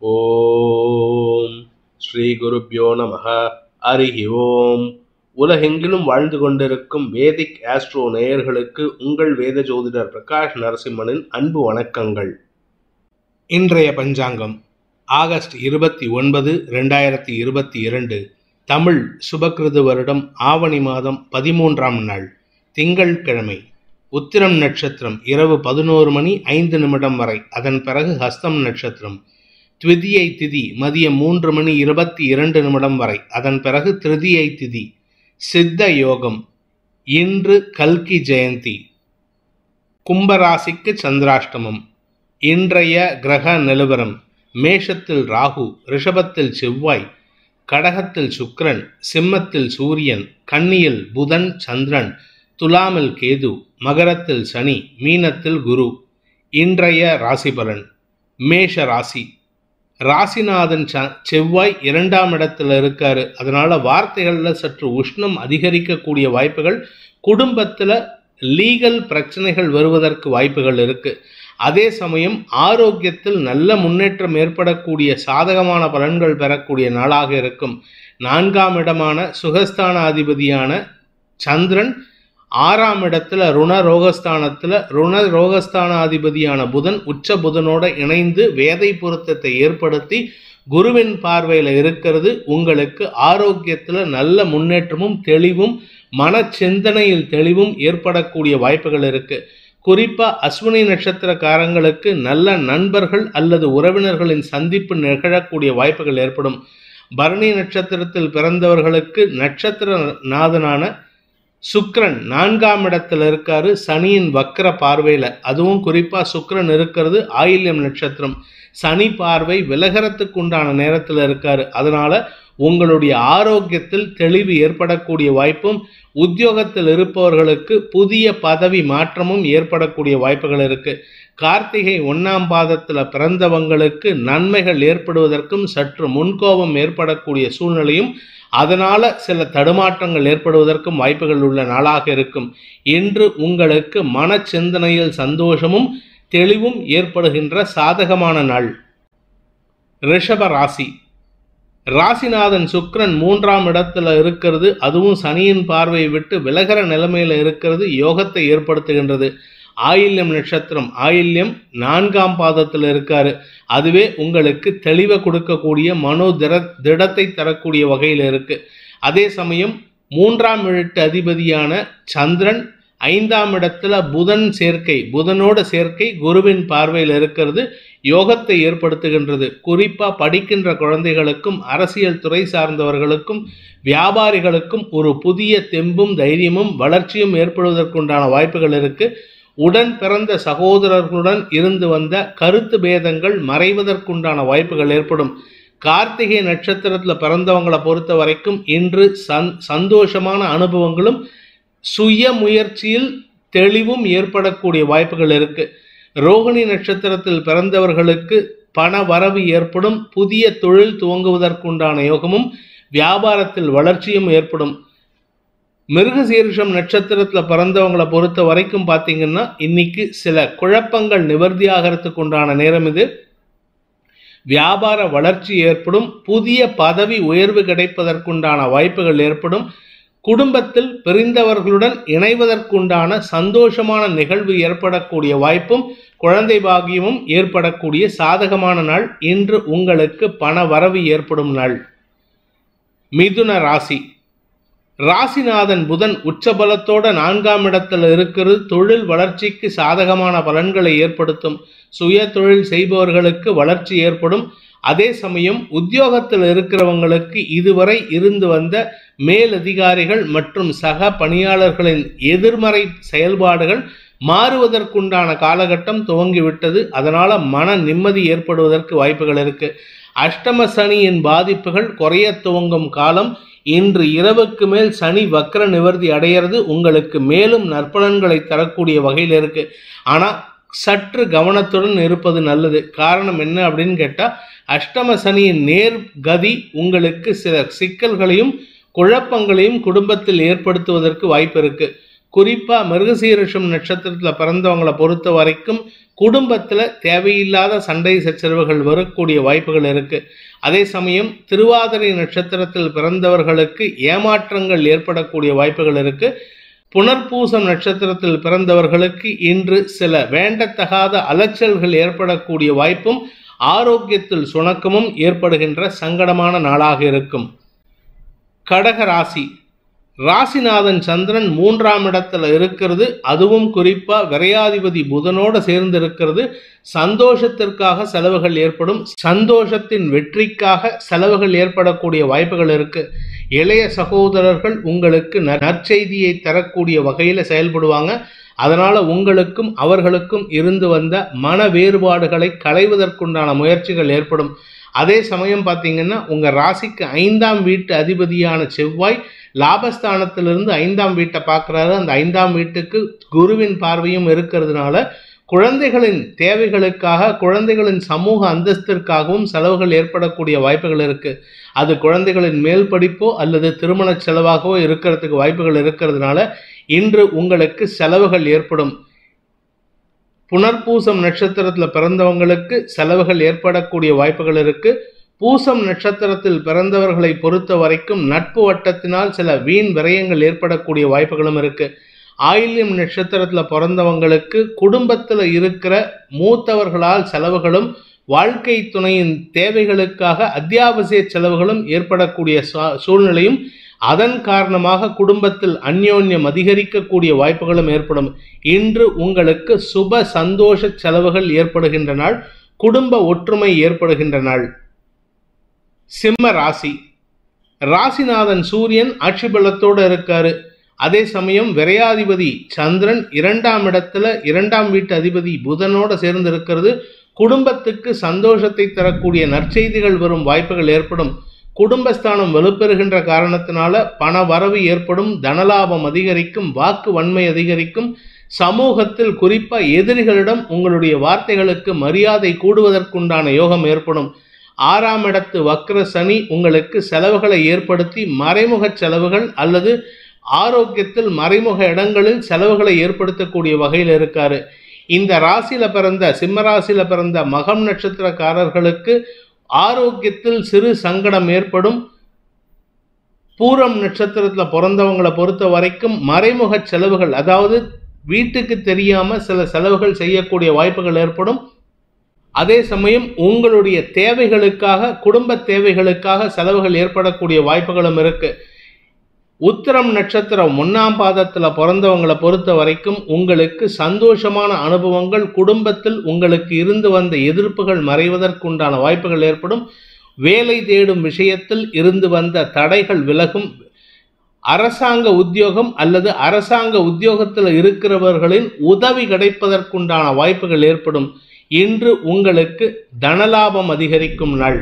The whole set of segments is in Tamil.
ஓம் ஸ்ரீ குருப்யோ நமக அரிஹி ஓம் உலகெங்கிலும் வாழ்ந்து கொண்டிருக்கும் வேதிக் ஆஸ்ட்ரோ நேயர்களுக்கு உங்கள் வேத ஜோதிடர் பிரகாஷ் நரசிம்மனின் அன்பு வணக்கங்கள் இன்றைய பஞ்சாங்கம் ஆகஸ்ட் இருபத்தி ஒன்பது ரெண்டாயிரத்தி இருபத்தி இரண்டு தமிழ் சுபக்கிருது வருடம் ஆவணி மாதம் பதிமூன்றாம் நாள் திங்கட்கிழமை உத்திரம் நட்சத்திரம் இரவு பதினோரு மணி ஐந்து நிமிடம் வரை அதன் பிறகு ஹஸ்தம் நட்சத்திரம் த்விதியை திதி மதியம் மூன்று மணி இருபத்தி இரண்டு நிமிடம் வரை அதன் பிறகு திருதியை திதி சித்த யோகம் இன்று கல்கி ஜெயந்தி கும்பராசிக்கு சந்திராஷ்டமம் இன்றைய கிரக நிலவரம் மேஷத்தில் ராகு ரிஷபத்தில் செவ்வாய் கடகத்தில் சுக்கிரன் சிம்மத்தில் சூரியன் கன்னியில் புதன் சந்திரன் துலாமில் கேது மகரத்தில் சனி மீனத்தில் குரு இன்றைய ராசி பலன் மேஷ ராசி ராசிநாதன் ச செவ்வாய் இரண்டாம் இடத்துல இருக்காரு அதனால வார்த்தைகளில் சற்று உஷ்ணம் அதிகரிக்கக்கூடிய வாய்ப்புகள் குடும்பத்தில் லீகல் பிரச்சனைகள் வருவதற்கு வாய்ப்புகள் இருக்கு அதே சமயம் ஆரோக்கியத்தில் நல்ல முன்னேற்றம் ஏற்படக்கூடிய சாதகமான பலன்கள் பெறக்கூடிய நாளாக இருக்கும் நான்காம் இடமான சுகஸ்தான அதிபதியான சந்திரன் ஆறாம் இடத்துல ருண ரோகஸ்தானத்துல ருண ரோகஸ்தானாதிபதியான புதன் உச்ச புதனோட இணைந்து வேதை பொருத்தத்தை ஏற்படுத்தி குருவின் பார்வையில் இருக்கிறது உங்களுக்கு ஆரோக்கியத்தில் நல்ல முன்னேற்றமும் தெளிவும் மன சிந்தனையில் தெளிவும் ஏற்படக்கூடிய வாய்ப்புகள் இருக்கு குறிப்பா அஸ்வினி நட்சத்திரக்காரங்களுக்கு நல்ல நண்பர்கள் அல்லது உறவினர்களின் சந்திப்பு நிகழக்கூடிய வாய்ப்புகள் ஏற்படும் பரணி நட்சத்திரத்தில் பிறந்தவர்களுக்கு நட்சத்திர நாதனான சுக்ரன் நான்காம் இடத்துல இருக்காரு சனியின் வக்கர பார்வையில அதுவும் குறிப்பா சுக்ரன் இருக்கிறது ஆயில்யம் நட்சத்திரம் சனி பார்வை விலகரத்துக்கு உண்டான நேரத்தில் இருக்காரு அதனால உங்களுடைய ஆரோக்கியத்தில் தெளிவு ஏற்படக்கூடிய வாய்ப்பும் உத்தியோகத்தில் இருப்பவர்களுக்கு புதிய பதவி மாற்றமும் ஏற்படக்கூடிய வாய்ப்புகள் இருக்கு கார்த்திகை ஒன்னாம் பாதத்தில் பிறந்தவங்களுக்கு நன்மைகள் ஏற்படுவதற்கும் சற்று முன்கோபம் ஏற்படக்கூடிய சூழ்நிலையும் அதனால சில தடுமாற்றங்கள் ஏற்படுவதற்கும் வாய்ப்புகள் உள்ள நாளாக இருக்கும் என்று உங்களுக்கு மன சிந்தனையில் சந்தோஷமும் தெளிவும் ஏற்படுகின்ற சாதகமான நாள் ரிஷப ராசி ராசிநாதன் சுக்ரன் மூன்றாம் இடத்துல இருக்கிறது அதுவும் சனியின் பார்வையை விட்டு விலகர நிலைமையில இருக்கிறது யோகத்தை ஏற்படுத்துகின்றது ஆயில்யம் நட்சத்திரம் ஆயில்யம் நான்காம் பாதத்தில் இருக்காரு அதுவே உங்களுக்கு தெளிவை கொடுக்கக்கூடிய மனோ திட திடத்தை தரக்கூடிய வகையில் இருக்கு அதே சமயம் மூன்றாம் எழுத்து அதிபதியான சந்திரன் ஐந்தாம் இடத்துல புதன் சேர்க்கை புதனோட சேர்க்கை குருவின் பார்வையில் இருக்கிறது யோகத்தை ஏற்படுத்துகின்றது குறிப்பா படிக்கின்ற குழந்தைகளுக்கும் அரசியல் துறை சார்ந்தவர்களுக்கும் வியாபாரிகளுக்கும் ஒரு புதிய தெம்பும் தைரியமும் வளர்ச்சியும் ஏற்படுவதற்குண்டான வாய்ப்புகள் இருக்கு உடன் பிறந்த சகோதரர்களுடன் இருந்து வந்த கருத்து பேதங்கள் மறைவதற்குண்டான வாய்ப்புகள் ஏற்படும் கார்த்திகை நட்சத்திரத்தில் பிறந்தவங்களை பொறுத்த வரைக்கும் இன்று சந் சந்தோஷமான அனுபவங்களும் சுய முயற்சியில் தெளிவும் ஏற்படக்கூடிய வாய்ப்புகள் இருக்கு ரோகிணி நட்சத்திரத்தில் பிறந்தவர்களுக்கு பண வரவு ஏற்படும் புதிய தொழில் துவங்குவதற்குண்டான யோகமும் வியாபாரத்தில் வளர்ச்சியும் ஏற்படும் மிருகசீரிஷம் நட்சத்திரத்தில் பிறந்தவங்களை பொறுத்த வரைக்கும் பார்த்தீங்கன்னா இன்னைக்கு சில குழப்பங்கள் நிவர்த்தி ஆகிறதுக்கு உண்டான நேரம் இது வியாபார வளர்ச்சி ஏற்படும் புதிய பதவி உயர்வு கிடைப்பதற்குண்டான வாய்ப்புகள் ஏற்படும் குடும்பத்தில் பிரிந்தவர்களுடன் இணைவதற்குண்டான சந்தோஷமான நிகழ்வு ஏற்படக்கூடிய வாய்ப்பும் குழந்தை பாகியமும் ஏற்படக்கூடிய சாதகமான நாள் இன்று உங்களுக்கு பண வரவு ஏற்படும் நாள் மிதுன ராசி ராசிநாதன் புதன் உச்சபலத்தோட நான்காம் இடத்துல இருக்கிறது தொழில் வளர்ச்சிக்கு சாதகமான பலன்களை ஏற்படுத்தும் சுய தொழில் செய்பவர்களுக்கு வளர்ச்சி ஏற்படும் அதே சமயம் உத்தியோகத்தில் இருக்கிறவங்களுக்கு இதுவரை இருந்து வந்த மேலதிகாரிகள் மற்றும் சக பணியாளர்களின் எதிர்மறை செயல்பாடுகள் மாறுவதற்குண்டான காலகட்டம் துவங்கிவிட்டது அதனால மன நிம்மதி ஏற்படுவதற்கு வாய்ப்புகள் இருக்கு அஷ்டம சனியின் பாதிப்புகள் குறைய துவங்கும் காலம் இன்று இரவுக்கு மேல் சனி வக்கர நிவர்த்தி அடையிறது உங்களுக்கு மேலும் நற்பலன்களை தரக்கூடிய வகையில் இருக்கு ஆனால் சற்று கவனத்துடன் இருப்பது நல்லது காரணம் என்ன அப்படின்னு கேட்டால் அஷ்டம சனியின் நேர் கதி உங்களுக்கு சில சிக்கல்களையும் குழப்பங்களையும் குடும்பத்தில் ஏற்படுத்துவதற்கு வாய்ப்பு இருக்கு குறிப்பா மிருகசீரிஷம் நட்சத்திரத்துல பிறந்தவங்களை பொறுத்த வரைக்கும் குடும்பத்துல தேவையில்லாத சண்டை சச்சரவுகள் வரக்கூடிய வாய்ப்புகள் இருக்கு அதே சமயம் திருவாதிரை நட்சத்திரத்தில் பிறந்தவர்களுக்கு ஏமாற்றங்கள் ஏற்படக்கூடிய வாய்ப்புகள் இருக்கு புனர்பூசம் நட்சத்திரத்தில் பிறந்தவர்களுக்கு இன்று சில வேண்டத்தகாத அலைச்சல்கள் ஏற்படக்கூடிய வாய்ப்பும் ஆரோக்கியத்தில் சுணக்கமும் ஏற்படுகின்ற சங்கடமான நாளாக இருக்கும் கடக ராசி ராசிநாதன் சந்திரன் மூன்றாம் இடத்துல இருக்கிறது அதுவும் குறிப்பா விரையாதிபதி புதனோட சேர்ந்து இருக்கிறது சந்தோஷத்திற்காக செலவுகள் ஏற்படும் சந்தோஷத்தின் வெற்றிக்காக செலவுகள் ஏற்படக்கூடிய வாய்ப்புகள் இருக்கு இளைய சகோதரர்கள் உங்களுக்கு நற்செய்தியை தரக்கூடிய வகையில் செயல்படுவாங்க அதனால உங்களுக்கும் அவர்களுக்கும் இருந்து வந்த மன வேறுபாடுகளை களைவதற்குண்டான முயற்சிகள் ஏற்படும் அதே சமயம் பார்த்தீங்கன்னா உங்க ராசிக்கு ஐந்தாம் வீட்டு அதிபதியான செவ்வாய் லாபஸ்தானத்திலிருந்து ஐந்தாம் வீட்டை பார்க்குறாரு அந்த ஐந்தாம் வீட்டுக்கு குருவின் பார்வையும் இருக்கிறதுனால குழந்தைகளின் தேவைகளுக்காக குழந்தைகளின் சமூக அந்தஸ்திற்காகவும் செலவுகள் ஏற்படக்கூடிய வாய்ப்புகள் இருக்கு அது குழந்தைகளின் மேல் படிப்போ அல்லது திருமண செலவாகவோ இருக்கிறதுக்கு வாய்ப்புகள் இருக்கிறதுனால இன்று உங்களுக்கு செலவுகள் ஏற்படும் புனர்பூசம் நட்சத்திரத்தில் பிறந்தவங்களுக்கு செலவுகள் ஏற்படக்கூடிய வாய்ப்புகள் இருக்கு பூசம் நட்சத்திரத்தில் பிறந்தவர்களை பொறுத்த வரைக்கும் நட்பு வட்டத்தினால் சில வீண் விரயங்கள் ஏற்படக்கூடிய வாய்ப்புகளும் இருக்கு ஆயில்யம் நட்சத்திரத்தில் பிறந்தவங்களுக்கு குடும்பத்தில் இருக்கிற மூத்தவர்களால் செலவுகளும் வாழ்க்கை துணையின் தேவைகளுக்காக அத்தியாவசிய செலவுகளும் ஏற்படக்கூடிய சூழ்நிலையும் அதன் காரணமாக குடும்பத்தில் அந்யோன்யம் அதிகரிக்கக்கூடிய வாய்ப்புகளும் ஏற்படும் இன்று உங்களுக்கு சுப சந்தோஷ செலவுகள் ஏற்படுகின்ற நாள் குடும்ப ஒற்றுமை ஏற்படுகின்ற நாள் சிம்ம ராசி ராசிநாதன் சூரியன் ஆட்சி பலத்தோடு இருக்காரு அதே சமயம் விரையாதிபதி சந்திரன் இரண்டாம் இடத்துல இரண்டாம் வீட்டு அதிபதி புதனோட சேர்ந்து இருக்கிறது குடும்பத்துக்கு சந்தோஷத்தை தரக்கூடிய நற்செய்திகள் வரும் வாய்ப்புகள் ஏற்படும் குடும்பஸ்தானம் வலுப்பெறுகின்ற காரணத்தினால பண வரவு ஏற்படும் தனலாபம் அதிகரிக்கும் வாக்கு வன்மை அதிகரிக்கும் சமூகத்தில் குறிப்பா எதிரிகளிடம் உங்களுடைய வார்த்தைகளுக்கு மரியாதை கூடுவதற்குண்டான யோகம் ஏற்படும் ஆறாம் இடத்து வக்ர சனி உங்களுக்கு செலவுகளை ஏற்படுத்தி மறைமுக செலவுகள் அல்லது ஆரோக்கியத்தில் மறைமுக இடங்களில் செலவுகளை ஏற்படுத்தக்கூடிய வகையில் இருக்காரு இந்த ராசியில பிறந்த சிம்ம ராசியில பிறந்த மகம் நட்சத்திரக்காரர்களுக்கு ஆரோக்கியத்தில் சிறு சங்கடம் ஏற்படும் பூரம் நட்சத்திரத்தில் பிறந்தவங்களை பொறுத்த வரைக்கும் மறைமுக செலவுகள் அதாவது வீட்டுக்கு தெரியாம சில செலவுகள் செய்யக்கூடிய வாய்ப்புகள் ஏற்படும் அதே சமயம் உங்களுடைய தேவைகளுக்காக குடும்ப தேவைகளுக்காக செலவுகள் ஏற்படக்கூடிய வாய்ப்புகளும் இருக்கு உத்திரம் நட்சத்திரம் ஒன்னாம் பாதத்துல பிறந்தவங்களை பொறுத்த வரைக்கும் உங்களுக்கு சந்தோஷமான அனுபவங்கள் குடும்பத்தில் உங்களுக்கு இருந்து வந்த எதிர்ப்புகள் மறைவதற்குண்டான வாய்ப்புகள் ஏற்படும் வேலை தேடும் விஷயத்தில் இருந்து வந்த தடைகள் விலகும் அரசாங்க உத்தியோகம் அல்லது அரசாங்க உத்தியோகத்தில் இருக்கிறவர்களின் உதவி கிடைப்பதற்குண்டான வாய்ப்புகள் ஏற்படும் இன்று உங்களுக்கு தனலாபம் அதிகரிக்கும் நாள்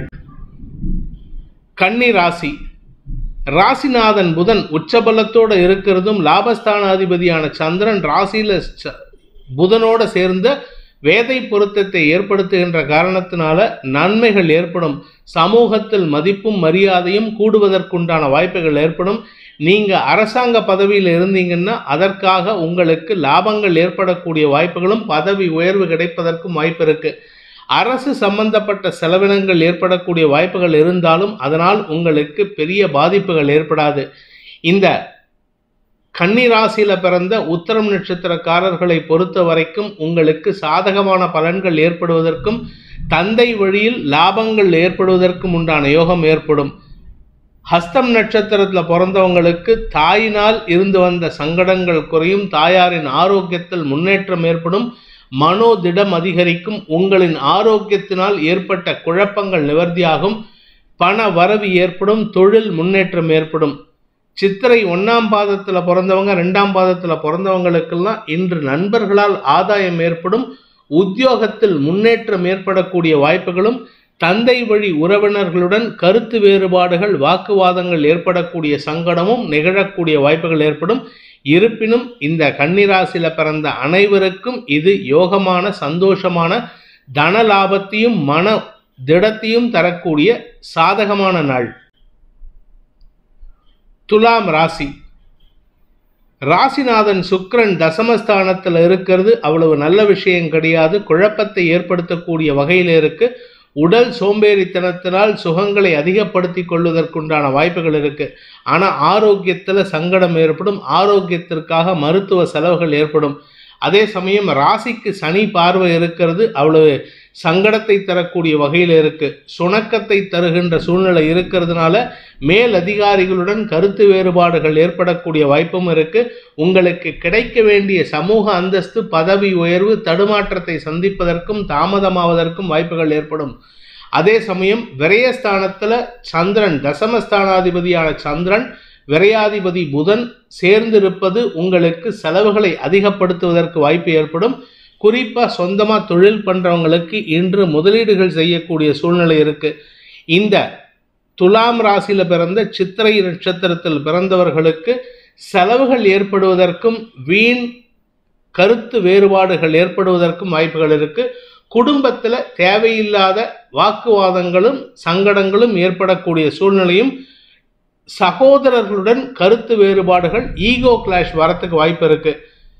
கன்னி ராசி ராசிநாதன் புதன் உச்சபலத்தோட இருக்கிறதும் லாபஸ்தானாதிபதியான சந்திரன் ராசியில புதனோட சேர்ந்த வேதை பொருத்தத்தை ஏற்படுத்துகின்ற காரணத்தினால நன்மைகள் ஏற்படும் சமூகத்தில் மதிப்பும் மரியாதையும் கூடுவதற்குண்டான வாய்ப்புகள் ஏற்படும் நீங்க அரசாங்க பதவியில் இருந்தீங்கன்னா அதற்காக உங்களுக்கு லாபங்கள் ஏற்படக்கூடிய வாய்ப்புகளும் பதவி உயர்வு கிடைப்பதற்கும் வாய்ப்பு இருக்கு அரசு சம்பந்தப்பட்ட செலவினங்கள் ஏற்படக்கூடிய வாய்ப்புகள் இருந்தாலும் அதனால் உங்களுக்கு பெரிய பாதிப்புகள் ஏற்படாது இந்த கன்னி ராசியில பிறந்த உத்தரம் நட்சத்திரக்காரர்களை பொறுத்த வரைக்கும் உங்களுக்கு சாதகமான பலன்கள் ஏற்படுவதற்கும் தந்தை வழியில் லாபங்கள் ஏற்படுவதற்கும் உண்டான யோகம் ஏற்படும் ஹஸ்தம் நட்சத்திரத்தில் பிறந்தவங்களுக்கு தாயினால் இருந்து வந்த சங்கடங்கள் குறையும் தாயாரின் ஆரோக்கியத்தில் முன்னேற்றம் ஏற்படும் மனோதிடம் அதிகரிக்கும் உங்களின் ஆரோக்கியத்தினால் ஏற்பட்ட குழப்பங்கள் நிவர்த்தியாகும் பண வரவு ஏற்படும் தொழில் முன்னேற்றம் ஏற்படும் சித்திரை ஒன்னாம் பாதத்தில் பிறந்தவங்க ரெண்டாம் பாதத்தில் பிறந்தவங்களுக்கெல்லாம் இன்று நண்பர்களால் ஆதாயம் ஏற்படும் உத்தியோகத்தில் முன்னேற்றம் ஏற்படக்கூடிய வாய்ப்புகளும் தந்தை வழி உறவினர்களுடன் கருத்து வேறுபாடுகள் வாக்குவாதங்கள் ஏற்படக்கூடிய சங்கடமும் நிகழக்கூடிய வாய்ப்புகள் ஏற்படும் இருப்பினும் இந்த கன்னிராசியில பிறந்த அனைவருக்கும் இது யோகமான சந்தோஷமான தன லாபத்தையும் மன திடத்தையும் தரக்கூடிய சாதகமான நாள் துலாம் ராசி ராசிநாதன் சுக்கிரன் தசமஸ்தானத்தில் இருக்கிறது அவ்வளவு நல்ல விஷயம் கிடையாது குழப்பத்தை ஏற்படுத்தக்கூடிய வகையில் இருக்கு உடல் சோம்பேறித்தனத்தினால் சுகங்களை அதிகப்படுத்தி கொள்வதற்குண்டான வாய்ப்புகள் இருக்கு ஆனா ஆரோக்கியத்துல சங்கடம் ஏற்படும் ஆரோக்கியத்திற்காக மருத்துவ செலவுகள் ஏற்படும் அதே சமயம் ராசிக்கு சனி பார்வை இருக்கிறது அவ்வளவு சங்கடத்தை தரக்கூடிய வகையில் இருக்கு சுணக்கத்தை தருகின்ற சூழ்நிலை இருக்கிறதுனால மேல் அதிகாரிகளுடன் கருத்து வேறுபாடுகள் ஏற்படக்கூடிய வாய்ப்பும் இருக்கு உங்களுக்கு கிடைக்க வேண்டிய சமூக அந்தஸ்து பதவி உயர்வு தடுமாற்றத்தை சந்திப்பதற்கும் தாமதமாவதற்கும் வாய்ப்புகள் ஏற்படும் அதே சமயம் விரயஸ்தானத்துல சந்திரன் தசமஸ்தானாதிபதியான சந்திரன் விரையாதிபதி புதன் சேர்ந்திருப்பது உங்களுக்கு செலவுகளை அதிகப்படுத்துவதற்கு வாய்ப்பு ஏற்படும் குறிப்பா சொந்தமா தொழில் பண்றவங்களுக்கு இன்று முதலீடுகள் செய்யக்கூடிய சூழ்நிலை இருக்கு இந்த துலாம் ராசியில பிறந்த சித்திரை நட்சத்திரத்தில் பிறந்தவர்களுக்கு செலவுகள் ஏற்படுவதற்கும் வீண் கருத்து வேறுபாடுகள் ஏற்படுவதற்கும் வாய்ப்புகள் இருக்கு குடும்பத்துல தேவையில்லாத வாக்குவாதங்களும் சங்கடங்களும் ஏற்படக்கூடிய சூழ்நிலையும் சகோதரர்களுடன் கருத்து வேறுபாடுகள் ஈகோ கிளாஷ் வரத்துக்கு வாய்ப்பு இருக்கு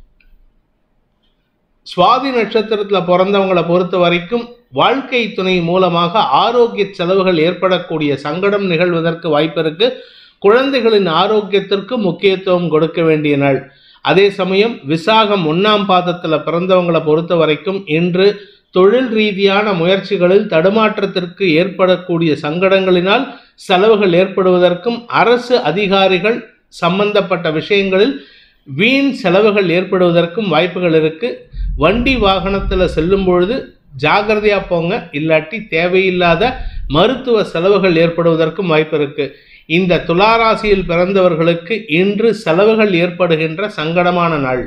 சுவாதி நட்சத்திரத்துல பிறந்தவங்களை பொறுத்த வரைக்கும் வாழ்க்கை துணை மூலமாக ஆரோக்கிய செலவுகள் ஏற்படக்கூடிய சங்கடம் நிகழ்வதற்கு வாய்ப்பு இருக்கு குழந்தைகளின் ஆரோக்கியத்திற்கு முக்கியத்துவம் கொடுக்க வேண்டிய நாள் அதே சமயம் விசாகம் ஒன்னாம் பாதத்துல பிறந்தவங்களை பொறுத்த வரைக்கும் இன்று தொழில் ரீதியான முயற்சிகளில் தடுமாற்றத்திற்கு ஏற்படக்கூடிய சங்கடங்களினால் செலவுகள் ஏற்படுவதற்கும் அரசு அதிகாரிகள் சம்பந்தப்பட்ட விஷயங்களில் வீண் செலவுகள் ஏற்படுவதற்கும் வாய்ப்புகள் இருக்கு வண்டி வாகனத்துல செல்லும் பொழுது ஜாகிரதையா போங்க இல்லாட்டி தேவையில்லாத மருத்துவ செலவுகள் ஏற்படுவதற்கும் வாய்ப்பு இருக்கு இந்த துளாராசியில் பிறந்தவர்களுக்கு இன்று செலவுகள் ஏற்படுகின்ற சங்கடமான நாள்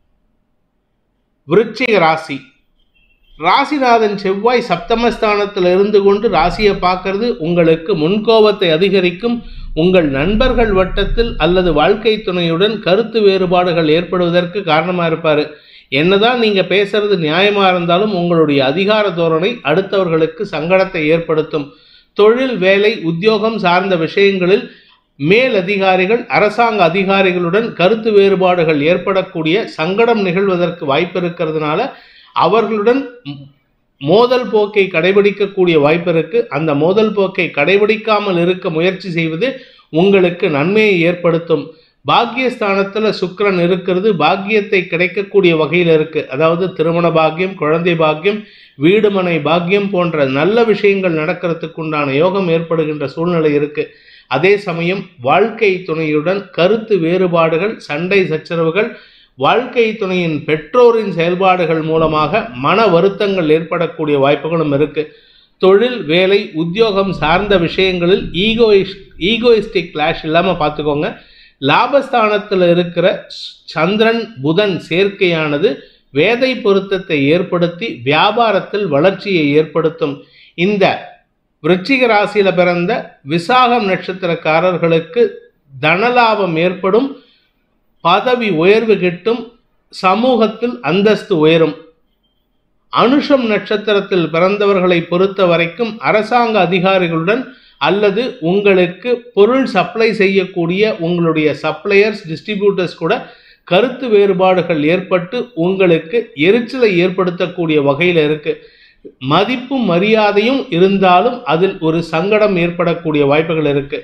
விருச்சிக ராசி ராசிநாதன் செவ்வாய் சப்தமஸ்தானத்தில் இருந்து கொண்டு ராசியை பார்க்கறது உங்களுக்கு முன்கோபத்தை அதிகரிக்கும் உங்கள் நண்பர்கள் வட்டத்தில் அல்லது வாழ்க்கை துணையுடன் கருத்து வேறுபாடுகள் ஏற்படுவதற்கு காரணமாக இருப்பார் என்னதான் நீங்கள் பேசுறது நியாயமாக இருந்தாலும் உங்களுடைய அதிகார தோரணை அடுத்தவர்களுக்கு சங்கடத்தை ஏற்படுத்தும் தொழில் வேலை உத்தியோகம் சார்ந்த விஷயங்களில் மேல் அதிகாரிகள் அரசாங்க அதிகாரிகளுடன் கருத்து வேறுபாடுகள் ஏற்படக்கூடிய சங்கடம் நிகழ்வதற்கு வாய்ப்பு இருக்கிறதுனால அவர்களுடன் மோதல் போக்கை கடைபிடிக்கக்கூடிய வாய்ப்பு இருக்கு அந்த மோதல் போக்கை கடைபிடிக்காமல் இருக்க முயற்சி செய்வது உங்களுக்கு நன்மையை ஏற்படுத்தும் பாக்கியஸ்தானத்துல சுக்கிரன் இருக்கிறது பாக்கியத்தை கிடைக்கக்கூடிய வகையில் இருக்கு அதாவது திருமண பாக்கியம் குழந்தை பாக்கியம் வீடுமனை பாக்கியம் போன்ற நல்ல விஷயங்கள் நடக்கிறதுக்கு உண்டான யோகம் ஏற்படுகின்ற சூழ்நிலை இருக்கு அதே சமயம் வாழ்க்கை துணையுடன் கருத்து வேறுபாடுகள் சண்டை சச்சரவுகள் வாழ்க்கை துணையின் பெற்றோரின் செயல்பாடுகள் மூலமாக மன வருத்தங்கள் ஏற்படக்கூடிய வாய்ப்புகளும் இருக்கு தொழில் வேலை உத்தியோகம் சார்ந்த விஷயங்களில் ஈகோயிஸ் ஈகோயிஸ்டிக் கிளாஷ் இல்லாமல் பார்த்துக்கோங்க லாபஸ்தானத்தில் இருக்கிற சந்திரன் புதன் சேர்க்கையானது வேதை பொருத்தத்தை ஏற்படுத்தி வியாபாரத்தில் வளர்ச்சியை ஏற்படுத்தும் இந்த விருச்சிக ராசியில பிறந்த விசாகம் நட்சத்திரக்காரர்களுக்கு தனலாபம் ஏற்படும் பதவி உயர்வு கிட்டும் சமூகத்தில் அந்தஸ்து உயரும் அனுஷம் நட்சத்திரத்தில் பிறந்தவர்களை பொறுத்த வரைக்கும் அரசாங்க அதிகாரிகளுடன் அல்லது உங்களுக்கு பொருள் சப்ளை செய்யக்கூடிய உங்களுடைய சப்ளையர்ஸ் டிஸ்ட்ரிபியூட்டர்ஸ் கூட கருத்து வேறுபாடுகள் ஏற்பட்டு உங்களுக்கு எரிச்சலை ஏற்படுத்தக்கூடிய வகையில் இருக்கு மதிப்பும் மரியாதையும் இருந்தாலும் அதில் ஒரு சங்கடம் ஏற்படக்கூடிய வாய்ப்புகள் இருக்கு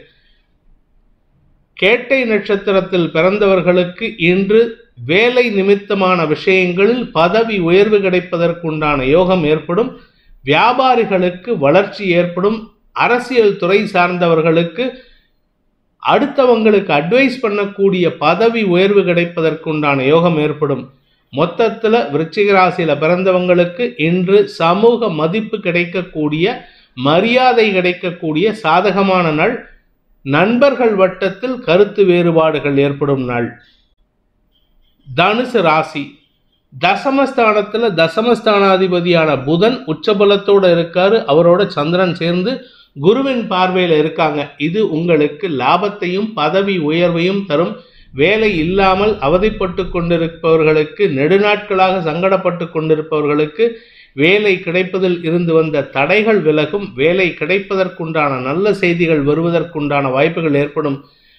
கேட்டை நட்சத்திரத்தில் பிறந்தவர்களுக்கு இன்று வேலை நிமித்தமான விஷயங்களில் பதவி உயர்வு கிடைப்பதற்குண்டான யோகம் ஏற்படும் வியாபாரிகளுக்கு வளர்ச்சி ஏற்படும் அரசியல் துறை சார்ந்தவர்களுக்கு அடுத்தவங்களுக்கு அட்வைஸ் பண்ணக்கூடிய பதவி உயர்வு கிடைப்பதற்குண்டான யோகம் ஏற்படும் மொத்தத்தில் விருச்சிக ராசியில பிறந்தவங்களுக்கு இன்று சமூக மதிப்பு கிடைக்கக்கூடிய மரியாதை கிடைக்கக்கூடிய சாதகமான நாள் நண்பர்கள் வட்டத்தில் கருத்து வேறுபாடுகள் ஏற்படும் நாள் தனுசு ராசி தசமஸ்தானத்துல தசமஸ்தானாதிபதியான புதன் உச்சபலத்தோட இருக்காரு அவரோட சந்திரன் சேர்ந்து குருவின் பார்வையில் இருக்காங்க இது உங்களுக்கு லாபத்தையும் பதவி உயர்வையும் தரும் வேலை இல்லாமல் அவதிப்பட்டு கொண்டிருப்பவர்களுக்கு நெடுநாட்களாக சங்கடப்பட்டு கொண்டிருப்பவர்களுக்கு வேலை கிடைப்பதில் இருந்து வந்த தடைகள் விலகும் வேலை கிடைப்பதற்குண்டான நல்ல செய்திகள் வருவதற்குண்டான வாய்ப்புகள் ஏற்படும்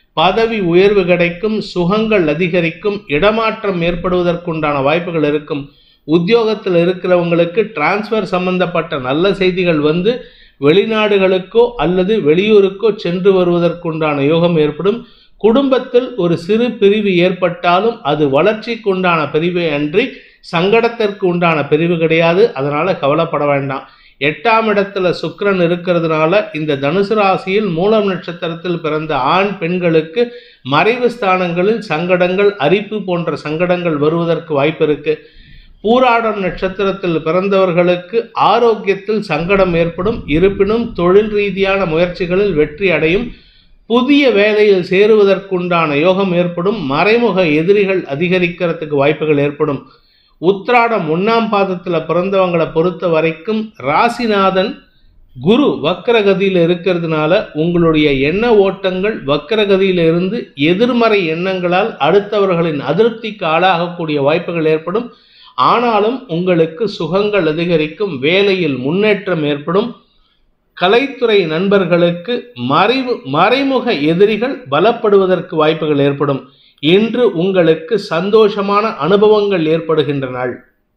பதவி உயர்வு கிடைக்கும் சுகங்கள் அதிகரிக்கும் இடமாற்றம் ஏற்படுவதற்குண்டான வாய்ப்புகள் இருக்கும் உத்தியோகத்தில் இருக்கிறவங்களுக்கு டிரான்ஸ்ஃபர் சம்பந்தப்பட்ட நல்ல செய்திகள் வந்து வெளிநாடுகளுக்கோ அல்லது வெளியூருக்கோ சென்று வருவதற்குண்டான யோகம் ஏற்படும் குடும்பத்தில் ஒரு சிறு பிரிவு ஏற்பட்டாலும் அது வளர்ச்சிக்கு உண்டான பிரிவே அன்றி சங்கடத்திற்கு உண்டான பிரிவு கிடையாது அதனால கவலைப்பட வேண்டாம் எட்டாம் இடத்துல சுக்கிரன் இருக்கிறதுனால இந்த தனுசு ராசியில் மூலம் நட்சத்திரத்தில் பிறந்த ஆண் பெண்களுக்கு மறைவு ஸ்தானங்களில் சங்கடங்கள் அரிப்பு போன்ற சங்கடங்கள் வருவதற்கு வாய்ப்பு இருக்கு பூராடம் நட்சத்திரத்தில் பிறந்தவர்களுக்கு ஆரோக்கியத்தில் சங்கடம் ஏற்படும் இருப்பினும் தொழில் ரீதியான முயற்சிகளில் வெற்றி அடையும் புதிய வேலையில் சேருவதற்குண்டான யோகம் ஏற்படும் மறைமுக எதிரிகள் அதிகரிக்கிறதுக்கு வாய்ப்புகள் ஏற்படும் உத்ராடம் ஒன்னாம் பாதத்தில் பிறந்தவங்களை பொறுத்த வரைக்கும் ராசிநாதன் குரு வக்கரகதியில் இருக்கிறதுனால உங்களுடைய எண்ண ஓட்டங்கள் வக்கரகதியில இருந்து எதிர்மறை எண்ணங்களால் அடுத்தவர்களின் அதிருப்திக்கு ஆளாகக்கூடிய வாய்ப்புகள் ஏற்படும் ஆனாலும் உங்களுக்கு சுகங்கள் அதிகரிக்கும் வேலையில் முன்னேற்றம் ஏற்படும் கலைத்துறை நண்பர்களுக்கு மறைவு மறைமுக எதிரிகள் பலப்படுவதற்கு வாய்ப்புகள் ஏற்படும் இன்று உங்களுக்கு சந்தோஷமான அனுபவங்கள் ஏற்படுகின்ற நாள்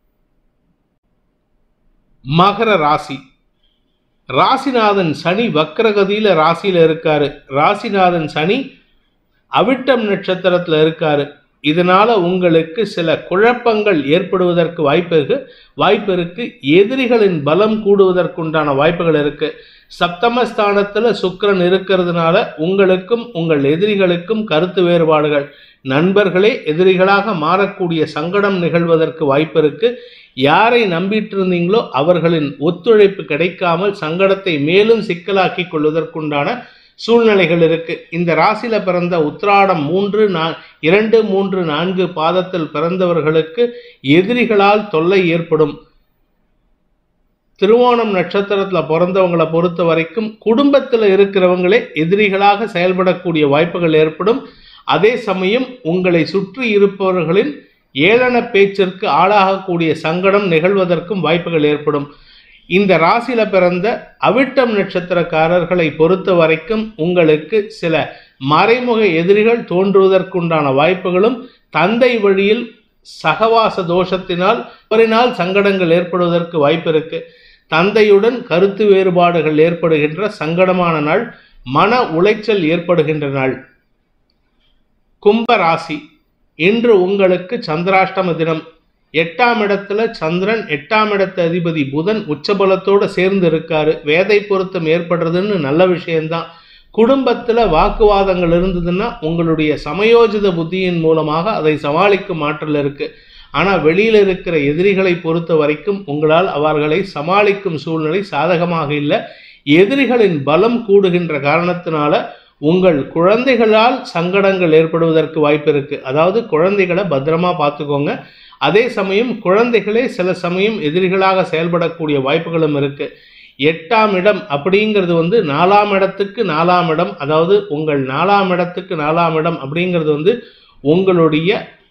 மகர ராசி ராசிநாதன் சனி வக்கரகதியில ராசியில இருக்காரு ராசிநாதன் சனி அவிட்டம் நட்சத்திரத்துல இருக்காரு இதனால உங்களுக்கு சில குழப்பங்கள் ஏற்படுவதற்கு வாய்ப்பு இருக்கு வாய்ப்பு இருக்கு எதிரிகளின் பலம் கூடுவதற்குண்டான வாய்ப்புகள் இருக்கு சப்தமஸ்தானத்துல சுக்கிரன் இருக்கிறதுனால உங்களுக்கும் உங்கள் எதிரிகளுக்கும் கருத்து வேறுபாடுகள் நண்பர்களே எதிரிகளாக மாறக்கூடிய சங்கடம் நிகழ்வதற்கு வாய்ப்பு இருக்கு யாரை நம்பிட்டு இருந்தீங்களோ அவர்களின் ஒத்துழைப்பு கிடைக்காமல் சங்கடத்தை மேலும் சிக்கலாக்கி கொள்வதற்குண்டான சூழ்நிலைகள் இருக்கு இந்த ராசியில பிறந்த உத்திராடம் மூன்று நா இரண்டு மூன்று நான்கு பாதத்தில் பிறந்தவர்களுக்கு எதிரிகளால் தொல்லை ஏற்படும் திருவோணம் நட்சத்திரத்துல பிறந்தவங்களை பொறுத்த வரைக்கும் குடும்பத்தில் இருக்கிறவங்களே எதிரிகளாக செயல்படக்கூடிய வாய்ப்புகள் ஏற்படும் அதே சமயம் உங்களை சுற்றி இருப்பவர்களின் ஏளன பேச்சிற்கு ஆளாகக்கூடிய சங்கடம் நிகழ்வதற்கும் வாய்ப்புகள் ஏற்படும் இந்த ராசியில பிறந்த அவிட்டம் நட்சத்திரக்காரர்களை பொறுத்த வரைக்கும் உங்களுக்கு சில மறைமுக எதிரிகள் தோன்றுவதற்குண்டான வாய்ப்புகளும் தந்தை வழியில் சகவாச தோஷத்தினால் அவரினால் சங்கடங்கள் ஏற்படுவதற்கு வாய்ப்பு இருக்கு தந்தையுடன் கருத்து வேறுபாடுகள் ஏற்படுகின்ற சங்கடமான நாள் மன உளைச்சல் ஏற்படுகின்ற நாள் கும்ப ராசி இன்று உங்களுக்கு சந்திராஷ்டம தினம் எட்டாம் இடத்துல சந்திரன் எட்டாம் இடத்து அதிபதி புதன் உச்சபலத்தோட சேர்ந்து இருக்காரு வேதை பொருத்தம் ஏற்படுறதுன்னு நல்ல விஷயம்தான் குடும்பத்துல வாக்குவாதங்கள் இருந்ததுன்னா உங்களுடைய சமயோஜித புத்தியின் மூலமாக அதை சமாளிக்கும் ஆற்றல் இருக்கு ஆனா வெளியில இருக்கிற எதிரிகளை பொறுத்த வரைக்கும் உங்களால் அவர்களை சமாளிக்கும் சூழ்நிலை சாதகமாக இல்லை எதிரிகளின் பலம் கூடுகின்ற காரணத்தினால உங்கள் குழந்தைகளால் சங்கடங்கள் ஏற்படுவதற்கு வாய்ப்பு இருக்கு அதாவது குழந்தைகளை பத்திரமா பார்த்துக்கோங்க அதே சமயம் குழந்தைகளே சில சமயம் எதிரிகளாக செயல்படக்கூடிய வாய்ப்புகளும் இருக்கு எட்டாம் இடம் அப்படிங்கிறது வந்து நாலாம் இடத்துக்கு நாலாம் இடம் அதாவது உங்கள் நாலாம் இடத்துக்கு நாலாம் இடம் அப்படிங்கிறது வந்து உங்களுடைய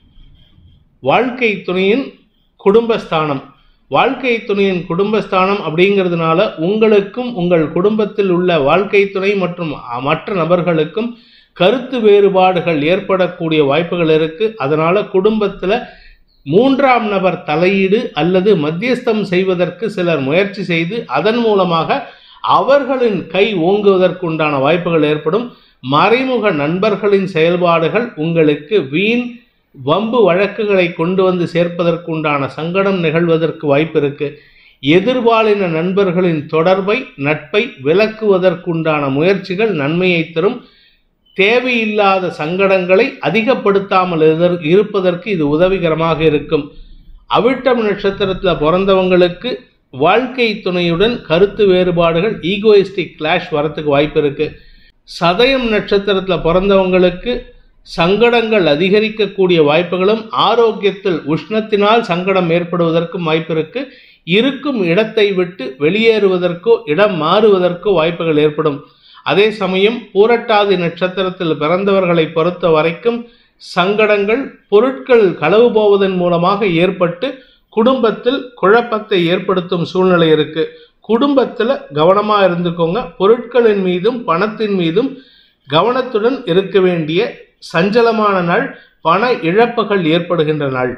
வாழ்க்கை துணையின் குடும்பஸ்தானம் வாழ்க்கை துணையின் குடும்பஸ்தானம் அப்படிங்கிறதுனால உங்களுக்கும் உங்கள் குடும்பத்தில் உள்ள வாழ்க்கை துணை மற்றும் மற்ற நபர்களுக்கும் கருத்து வேறுபாடுகள் ஏற்படக்கூடிய வாய்ப்புகள் இருக்கு அதனால குடும்பத்துல மூன்றாம் நபர் தலையீடு அல்லது மத்தியஸ்தம் செய்வதற்கு சிலர் முயற்சி செய்து அதன் மூலமாக அவர்களின் கை ஓங்குவதற்குண்டான வாய்ப்புகள் ஏற்படும் மறைமுக நண்பர்களின் செயல்பாடுகள் உங்களுக்கு வீண் வம்பு வழக்குகளை கொண்டு வந்து சேர்ப்பதற்குண்டான சங்கடம் நிகழ்வதற்கு வாய்ப்பு இருக்கு எதிர்பாலின நண்பர்களின் தொடர்பை நட்பை விலக்குவதற்குண்டான முயற்சிகள் நன்மையை தரும் தேவையில்லாத சங்கடங்களை அதிகப்படுத்தாமல் எதிர்- இருப்பதற்கு இது உதவிகரமாக இருக்கும் அவிட்டம் நட்சத்திரத்தில் பிறந்தவங்களுக்கு வாழ்க்கை துணையுடன் கருத்து வேறுபாடுகள் ஈகோயிஸ்டிக் கிளாஷ் வரத்துக்கு வாய்ப்பு இருக்கு சதயம் நட்சத்திரத்தில் பிறந்தவங்களுக்கு சங்கடங்கள் அதிகரிக்கக்கூடிய வாய்ப்புகளும் ஆரோக்கியத்தில் உஷ்ணத்தினால் சங்கடம் ஏற்படுவதற்கும் வாய்ப்பு இருக்கு இருக்கும் இடத்தை விட்டு வெளியேறுவதற்கோ இடம் மாறுவதற்கோ வாய்ப்புகள் ஏற்படும் அதே சமயம் பூரட்டாதி நட்சத்திரத்தில் பிறந்தவர்களை பொறுத்த வரைக்கும் சங்கடங்கள் பொருட்கள் களவு போவதன் மூலமாக ஏற்பட்டு குடும்பத்தில் குழப்பத்தை ஏற்படுத்தும் சூழ்நிலை இருக்கு குடும்பத்தில் கவனமாக இருந்துக்கோங்க பொருட்களின் மீதும் பணத்தின் மீதும் கவனத்துடன் இருக்க வேண்டிய சஞ்சலமான நாள் பண இழப்புகள் ஏற்படுகின்ற நாள்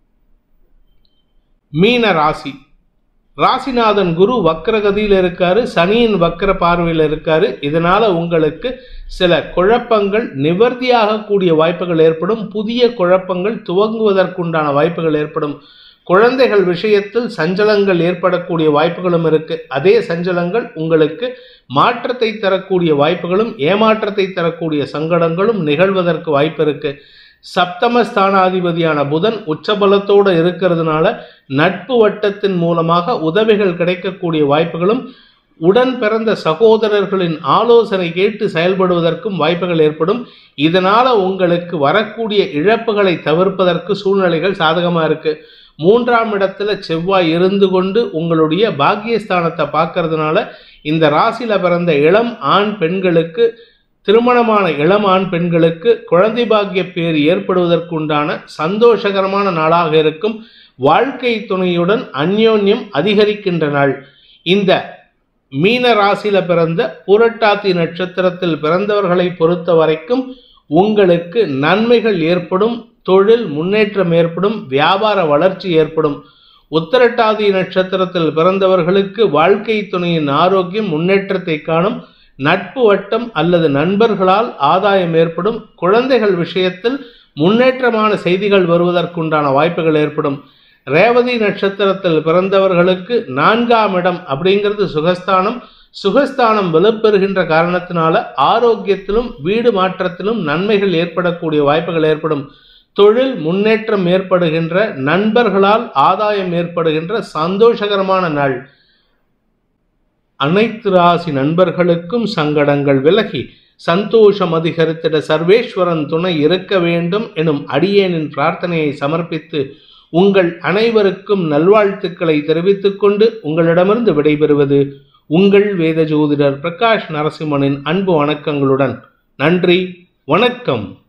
மீன ராசி ராசிநாதன் குரு வக்கரகதியில் இருக்காரு சனியின் வக்கர பார்வையில் இருக்காரு இதனால உங்களுக்கு சில குழப்பங்கள் நிவர்த்தியாகக்கூடிய வாய்ப்புகள் ஏற்படும் புதிய குழப்பங்கள் துவங்குவதற்குண்டான வாய்ப்புகள் ஏற்படும் குழந்தைகள் விஷயத்தில் சஞ்சலங்கள் ஏற்படக்கூடிய வாய்ப்புகளும் இருக்கு அதே சஞ்சலங்கள் உங்களுக்கு மாற்றத்தை தரக்கூடிய வாய்ப்புகளும் ஏமாற்றத்தை தரக்கூடிய சங்கடங்களும் நிகழ்வதற்கு வாய்ப்பு இருக்கு சப்தம ஸ்தானாதிபதியான புதன் உச்சபலத்தோடு இருக்கிறதுனால நட்பு வட்டத்தின் மூலமாக உதவிகள் கிடைக்கக்கூடிய வாய்ப்புகளும் உடன் பிறந்த சகோதரர்களின் ஆலோசனை கேட்டு செயல்படுவதற்கும் வாய்ப்புகள் ஏற்படும் இதனால உங்களுக்கு வரக்கூடிய இழப்புகளை தவிர்ப்பதற்கு சூழ்நிலைகள் சாதகமா இருக்கு மூன்றாம் இடத்துல செவ்வாய் இருந்து கொண்டு உங்களுடைய பாக்கியஸ்தானத்தை பார்க்கறதுனால இந்த ராசியில பிறந்த இளம் ஆண் பெண்களுக்கு திருமணமான இளம் ஆண் பெண்களுக்கு குழந்தை பாக்கிய பேர் ஏற்படுவதற்குண்டான சந்தோஷகரமான நாளாக இருக்கும் வாழ்க்கை துணையுடன் அந்யோன்யம் அதிகரிக்கின்ற நாள் இந்த மீன ராசியில பிறந்த புரட்டாதி நட்சத்திரத்தில் பிறந்தவர்களை பொறுத்த வரைக்கும் உங்களுக்கு நன்மைகள் ஏற்படும் தொழில் முன்னேற்றம் ஏற்படும் வியாபார வளர்ச்சி ஏற்படும் உத்தரட்டாதி நட்சத்திரத்தில் பிறந்தவர்களுக்கு வாழ்க்கை துணையின் ஆரோக்கியம் முன்னேற்றத்தை காணும் நட்பு வட்டம் அல்லது நண்பர்களால் ஆதாயம் ஏற்படும் குழந்தைகள் விஷயத்தில் முன்னேற்றமான செய்திகள் வருவதற்குண்டான வாய்ப்புகள் ஏற்படும் ரேவதி நட்சத்திரத்தில் பிறந்தவர்களுக்கு நான்காம் இடம் அப்படிங்கிறது சுகஸ்தானம் சுகஸ்தானம் வலுப்பெறுகின்ற காரணத்தினால ஆரோக்கியத்திலும் வீடு மாற்றத்திலும் நன்மைகள் ஏற்படக்கூடிய வாய்ப்புகள் ஏற்படும் தொழில் முன்னேற்றம் ஏற்படுகின்ற நண்பர்களால் ஆதாயம் ஏற்படுகின்ற சந்தோஷகரமான நாள் அனைத்து ராசி நண்பர்களுக்கும் சங்கடங்கள் விலகி சந்தோஷம் அதிகரித்திட சர்வேஸ்வரன் துணை இருக்க வேண்டும் எனும் அடியேனின் பிரார்த்தனையை சமர்ப்பித்து உங்கள் அனைவருக்கும் நல்வாழ்த்துக்களை தெரிவித்துக் கொண்டு உங்களிடமிருந்து விடைபெறுவது உங்கள் வேத ஜோதிடர் பிரகாஷ் நரசிம்மனின் அன்பு வணக்கங்களுடன் நன்றி வணக்கம்